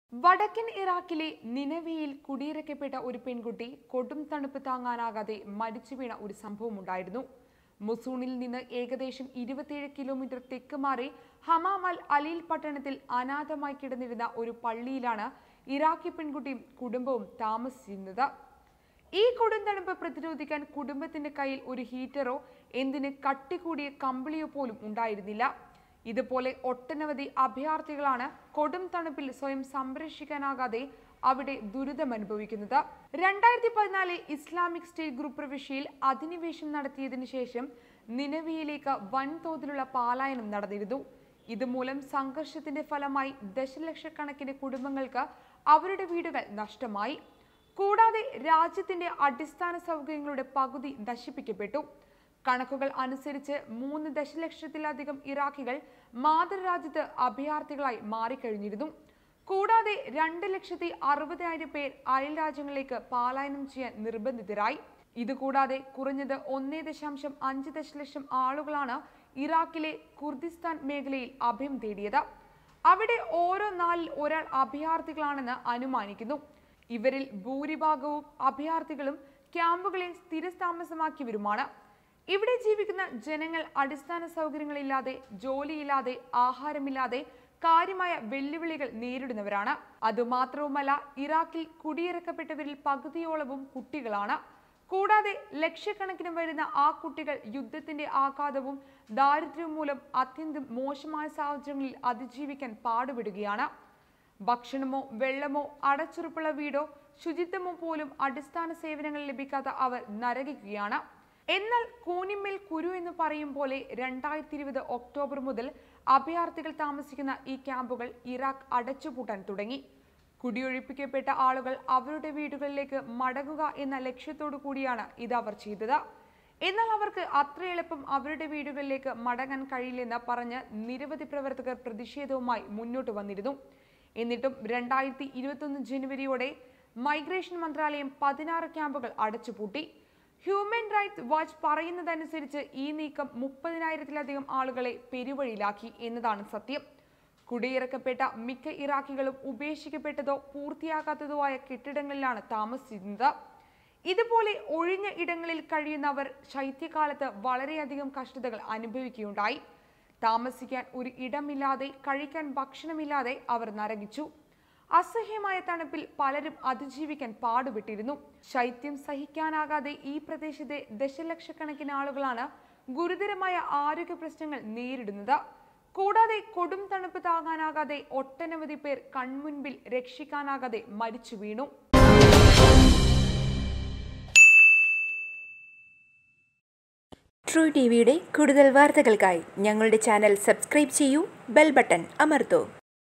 വടക്കൻ ഇറാഖിലെ നിനവയിൽ കുടിയിറക്കപ്പെട്ട ഒരു പെൺകുട്ടി കൊടും തണുപ്പ് താങ്ങാനാകാതെ മരിച്ചു വീണ ഒരു സംഭവമുണ്ടായിരുന്നു മുസൂണിൽ നിന്ന് ഏകദേശം ഇരുപത്തിയേഴ് കിലോമീറ്റർ തെക്ക് മാറി ഹമാം അൽ അലീൽ പട്ടണത്തിൽ അനാഥമായി കിടന്നിരുന്ന ഒരു പള്ളിയിലാണ് ഇറാഖി പെൺകുട്ടിയും കുടുംബവും താമസിച്ചിരുന്നത് ഈ കൊടും തണുപ്പ് പ്രതിരോധിക്കാൻ കുടുംബത്തിന്റെ കയ്യിൽ ഒരു ഹീറ്ററോ എന്തിന് കട്ടികൂടിയ കമ്പിളിയോ പോലും ഉണ്ടായിരുന്നില്ല ഇതുപോലെ ഒട്ടനവധി അഭയാർത്ഥികളാണ് കൊടും തണുപ്പിൽ സ്വയം സംരക്ഷിക്കാനാകാതെ അവിടെ ദുരിതമനുഭവിക്കുന്നത് രണ്ടായിരത്തി പതിനാലിൽ ഇസ്ലാമിക് സ്റ്റേറ്റ് ഗ്രൂപ്പ് പ്രവിശ്യയിൽ അധിനിവേശം നടത്തിയതിനു ശേഷം നിലവിയിലേക്ക് വൻതോതിലുള്ള പലായനം നടന്നിരുന്നു ഇതുമൂലം സംഘർഷത്തിന്റെ ഫലമായി ദശലക്ഷക്കണക്കിന് കുടുംബങ്ങൾക്ക് അവരുടെ വീടുകൾ നഷ്ടമായി കൂടാതെ രാജ്യത്തിന്റെ അടിസ്ഥാന സൗകര്യങ്ങളുടെ പകുതി നശിപ്പിക്കപ്പെട്ടു കണക്കുകൾ അനുസരിച്ച് മൂന്ന് ദശലക്ഷത്തിലധികം ഇറാഖികൾ മാതൃരാജ്യത്ത് അഭയാർത്ഥികളായി മാറിക്കഴിഞ്ഞിരുന്നു കൂടാതെ രണ്ട് ലക്ഷത്തി അറുപതിനായിരം പേർ അയൽ രാജ്യങ്ങളിലേക്ക് പലായനം ചെയ്യാൻ നിർബന്ധിതരായി ഇതുകൂടാതെ കുറഞ്ഞത് ഒന്നേ ദശാംശം അഞ്ച് ദശലക്ഷം ആളുകളാണ് ഇറാഖിലെ കുർദിസ്ഥാൻ മേഖലയിൽ അഭയം തേടിയത് അവിടെ ഓരോ നാലിൽ ഒരാൾ അഭയാർത്ഥികളാണെന്ന് അനുമാനിക്കുന്നു ഇവരിൽ ഭൂരിഭാഗവും അഭയാർത്ഥികളും ക്യാമ്പുകളിൽ സ്ഥിരതാമസമാക്കിയവരുമാണ് ഇവിടെ ജീവിക്കുന്ന ജനങ്ങൾ അടിസ്ഥാന സൗകര്യങ്ങളില്ലാതെ ജോലിയില്ലാതെ ആഹാരമില്ലാതെ കാര്യമായ വെല്ലുവിളികൾ നേരിടുന്നവരാണ് അതുമാത്രവുമല്ല ഇറാഖിൽ കുടിയിറക്കപ്പെട്ടവരിൽ പകുതിയോളവും കുട്ടികളാണ് കൂടാതെ ലക്ഷക്കണക്കിന് വരുന്ന ആ കുട്ടികൾ യുദ്ധത്തിന്റെ ആഘാതവും ദാരിദ്ര്യവും മൂലം അത്യന്തം മോശമായ സാഹചര്യങ്ങളിൽ അതിജീവിക്കാൻ പാടുപെടുകയാണ് ഭക്ഷണമോ വെള്ളമോ അടച്ചുറപ്പുള്ള വീടോ ശുചിത്വമോ പോലും അടിസ്ഥാന സേവനങ്ങൾ ലഭിക്കാത്ത അവർ നരകിക്കുകയാണ് എന്നാൽ കൂനിമ്മേൽ കുരു എന്ന് പറയും പോലെ രണ്ടായിരത്തി ഇരുപത് ഒക്ടോബർ മുതൽ അഭയാർത്ഥികൾ താമസിക്കുന്ന ഈ ക്യാമ്പുകൾ ഇറാഖ് അടച്ചുപൂട്ടാൻ തുടങ്ങി കുടിയൊഴിപ്പിക്കപ്പെട്ട ആളുകൾ അവരുടെ വീടുകളിലേക്ക് മടങ്ങുക എന്ന ലക്ഷ്യത്തോടു കൂടിയാണ് ഇത് അവർ ചെയ്തത് എന്നാൽ അവർക്ക് അത്ര എളുപ്പം അവരുടെ വീടുകളിലേക്ക് മടങ്ങാൻ കഴിയില്ലെന്ന് പറഞ്ഞ് നിരവധി പ്രവർത്തകർ പ്രതിഷേധവുമായി മുന്നോട്ട് വന്നിരുന്നു എന്നിട്ടും രണ്ടായിരത്തി ഇരുപത്തൊന്ന് ജനുവരിയോടെ മൈഗ്രേഷൻ മന്ത്രാലയം പതിനാറ് ക്യാമ്പുകൾ അടച്ചുപൂട്ടി ഹ്യൂമൻ റൈറ്റ്സ് വാച്ച് പറയുന്നതനുസരിച്ച് ഈ നീക്കം മുപ്പതിനായിരത്തിലധികം ആളുകളെ പെരുവഴിയിലാക്കി എന്നതാണ് സത്യം കുടിയിറക്കപ്പെട്ട മിക്ക ഇറാഖികളും ഉപേക്ഷിക്കപ്പെട്ടതോ പൂർത്തിയാകാത്തതോ ആയ കെട്ടിടങ്ങളിലാണ് താമസിച്ചിരുന്നത് ഇതുപോലെ ഒഴിഞ്ഞ ഇടങ്ങളിൽ കഴിയുന്നവർ ശൈത്യകാലത്ത് വളരെയധികം കഷ്ടതകൾ അനുഭവിക്കുകയുണ്ടായി താമസിക്കാൻ ഒരു ഇടമില്ലാതെ കഴിക്കാൻ ഭക്ഷണമില്ലാതെ അവർ നരകിച്ചു അസഹ്യമായ തണുപ്പിൽ പലരും അതിജീവിക്കാൻ പാടുപെട്ടിരുന്നു ശൈത്യം സഹിക്കാനാകാതെ ഈ പ്രദേശത്തെ ദശലക്ഷക്കണക്കിന് ആളുകളാണ് ഗുരുതരമായ ആരോഗ്യ പ്രശ്നങ്ങൾ നേരിടുന്നത് കൂടാതെ കൊടും തണുപ്പ് താങ്ങാനാകാതെ ഒട്ടനവധി പേർ കൺമുൻപിൽ രക്ഷിക്കാനാകാതെ മരിച്ചു വീണു ട്രൂ ടി വിയുടെ കൂടുതൽ വാർത്തകൾക്കായി ഞങ്ങളുടെ ചാനൽ സബ്സ്ക്രൈബ് ചെയ്യൂ ബെൽ ബട്ടൺ അമർത്തൂ